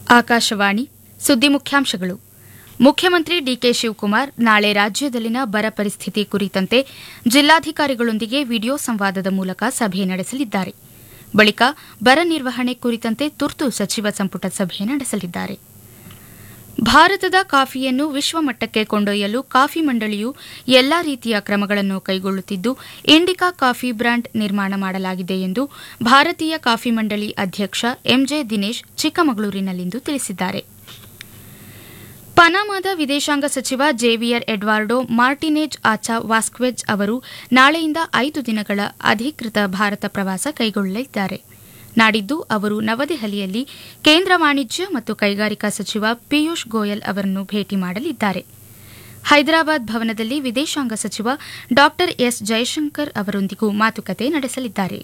ಆಕಾಶವಾಣಿ ಸುದ್ದಿ ಮುಖ್ಯಾಂಶಗಳು ಮುಖ್ಯಮಂತ್ರಿ ಡಿಕೆ ಶಿವಕುಮಾರ್ ನಾಳೆ ರಾಜ್ಯದಲ್ಲಿನ ಬರ ಪರಿಸ್ಥಿತಿ ಕುರಿತಂತೆ ಜಿಲ್ಲಾಧಿಕಾರಿಗಳೊಂದಿಗೆ ವಿಡಿಯೋ ಸಂವಾದದ ಮೂಲಕ ಸಭೆ ನಡೆಸಲಿದ್ದಾರೆ ಬಳಿಕ ಬರ ನಿರ್ವಹಣೆ ಕುರಿತಂತೆ ತುರ್ತು ಸಚಿವ ಸಂಪುಟ ಸಭೆ ನಡೆಸಲಿದ್ದಾರೆ ಭಾರತದ ಕಾಫಿಯನ್ನು ವಿಶ್ವಮಟ್ಟಕ್ಕೆ ಕೊಂಡೊಯ್ಯಲು ಕಾಫಿ ಮಂಡಳಿಯು ಎಲ್ಲಾ ರೀತಿಯ ಕ್ರಮಗಳನ್ನು ಕೈಗೊಳ್ಳುತ್ತಿದ್ದು ಇಂಡಿಕಾ ಕಾಫಿ ಬ್ರ್ಯಾಂಡ್ ನಿರ್ಮಾಣ ಮಾಡಲಾಗಿದೆ ಎಂದು ಭಾರತೀಯ ಕಾಫಿ ಮಂಡಳಿ ಅಧ್ಯಕ್ಷ ಎಂಜೆ ದಿನೇಶ್ ಚಿಕ್ಕಮಗಳೂರಿನಲ್ಲಿಂದು ತಿಳಿಸಿದ್ದಾರೆ ಪನಾಮಾದ ವಿದೇಶಾಂಗ ಸಚಿವ ಜೇವಿಯರ್ ಎಡ್ವಾರ್ಡೋ ಮಾರ್ಟಿನೇಜ್ ಆಚಾ ವಾಸ್ಕ್ವೆಜ್ ಅವರು ನಾಳೆಯಿಂದ ಐದು ದಿನಗಳ ಅಧಿಕೃತ ಭಾರತ ಪ್ರವಾಸ ಕೈಗೊಳ್ಳಲಿದ್ದಾರೆ ನಾಡಿದ್ದು ಅವರು ನವದೆಹಲಿಯಲ್ಲಿ ಕೇಂದ್ರ ವಾಣಿಜ್ಯ ಮತ್ತು ಕೈಗಾರಿಕಾ ಸಚಿವ ಪಿಯೂಷ್ ಗೋಯಲ್ ಅವರನ್ನು ಭೇಟಿ ಮಾಡಲಿದ್ದಾರೆ ಹೈದರಾಬಾದ್ ಭವನದಲ್ಲಿ ವಿದೇಶಾಂಗ ಸಚಿವ ಡಾ ಎಸ್ ಜಯಶಂಕರ್ ಅವರೊಂದಿಗೂ ಮಾತುಕತೆ ನಡೆಸಲಿದ್ದಾರೆ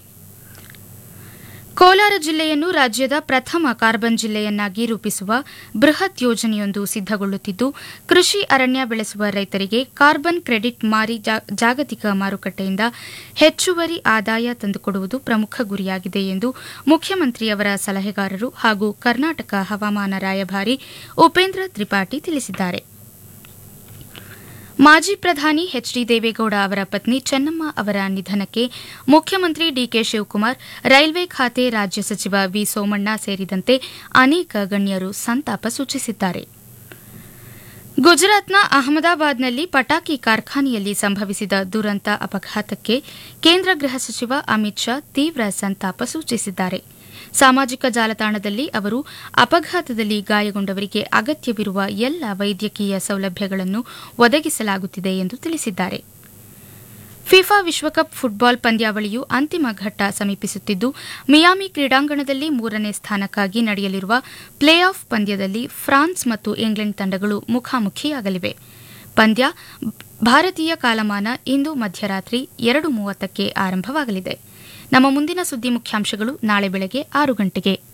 ಕೋಲಾರ ಜಿಲ್ಲೆಯನ್ನು ರಾಜ್ಯದ ಪ್ರಥಮ ಕಾರ್ಬನ್ ಜಿಲ್ಲೆಯನ್ನಾಗಿ ರೂಪಿಸುವ ಬೃಹತ್ ಯೋಜನೆಯೊಂದು ಸಿದ್ದಗೊಳ್ಳುತ್ತಿದ್ದು ಕೃಷಿ ಅರಣ್ಯ ಬೆಳೆಸುವ ರೈತರಿಗೆ ಕಾರ್ಬನ್ ಕ್ರೆಡಿಟ್ ಮಾರಿ ಜಾಗತಿಕ ಮಾರುಕಟ್ಟೆಯಿಂದ ಹೆಚ್ಚುವರಿ ಆದಾಯ ತಂದುಕೊಡುವುದು ಪ್ರಮುಖ ಗುರಿಯಾಗಿದೆ ಎಂದು ಮುಖ್ಯಮಂತ್ರಿಯವರ ಸಲಹೆಗಾರರು ಹಾಗೂ ಕರ್ನಾಟಕ ಹವಾಮಾನ ರಾಯಭಾರಿ ಉಪೇಂದ್ರ ತ್ರಿಪಾಠಿ ತಿಳಿಸಿದ್ದಾರೆ ಮಾಜಿ ಪ್ರಧಾನಿ ಎಚ್ ಡಿ ದೇವೇಗೌಡ ಅವರ ಪತ್ನಿ ಚೆನ್ನಮ್ಮ ಅವರ ನಿಧನಕ್ಕೆ ಮುಖ್ಯಮಂತ್ರಿ ಡಿಕೆ ಶಿವಕುಮಾರ್ ರೈಲ್ವೆ ಖಾತೆ ರಾಜ್ಯ ಸಚಿವ ವಿ ಸೋಮಣ್ಣ ಸೇರಿದಂತೆ ಅನೇಕ ಗಣ್ಯರು ಸಂತಾಪ ಸೂಚಿಸಿದ್ದಾರೆ ಗುಜರಾತ್ನ ಅಹಮದಾಬಾದ್ನಲ್ಲಿ ಪಟಾಕಿ ಕಾರ್ಖಾನೆಯಲ್ಲಿ ಸಂಭವಿಸಿದ ದುರಂತ ಅಪಘಾತಕ್ಕೆ ಕೇಂದ್ರ ಗೃಹ ಸಚಿವ ಅಮಿತ್ ಶಾ ತೀವ್ರ ಸಂತಾಪ ಸೂಚಿಸಿದ್ದಾರೆ ಸಾಮಾಜಿಕ ಜಾಲತಾಣದಲ್ಲಿ ಅವರು ಅಪಘಾತದಲ್ಲಿ ಗಾಯಗೊಂಡವರಿಗೆ ಅಗತ್ಯವಿರುವ ಎಲ್ಲ ವೈದ್ಯಕೀಯ ಸೌಲಭ್ಯಗಳನ್ನು ಒದಗಿಸಲಾಗುತ್ತಿದೆ ಎಂದು ತಿಳಿಸಿದ್ದಾರೆ ಫಿಫಾ ವಿಶ್ವಕಪ್ ಫುಟ್ಬಾಲ್ ಪಂದ್ಯಾವಳಿಯು ಅಂತಿಮ ಘಟ್ಟ ಸಮೀಪಿಸುತ್ತಿದ್ದು ಮಿಯಾಮಿ ಕ್ರೀಡಾಂಗಣದಲ್ಲಿ ಮೂರನೇ ಸ್ಥಾನಕ್ಕಾಗಿ ನಡೆಯಲಿರುವ ಪ್ಲೇ ಆಫ್ ಪಂದ್ಯದಲ್ಲಿ ಫ್ರಾನ್ಸ್ ಮತ್ತು ಇಂಗ್ಲೆಂಡ್ ತಂಡಗಳು ಮುಖಾಮುಖಿಯಾಗಲಿವೆ ಪಂದ್ಯ ಭಾರತೀಯ ಕಾಲಮಾನ ಇಂದು ಮಧ್ಯರಾತ್ರಿ ಎರಡು ಮೂವತ್ತಕ್ಕೆ ಆರಂಭವಾಗಲಿದೆ ನಮ್ಮ ಮುಂದಿನ ಸುದ್ದಿ ಮುಖ್ಯಾಂಶಗಳು ನಾಳೆ ಬೆಳಗ್ಗೆ ಆರು ಗಂಟೆಗೆ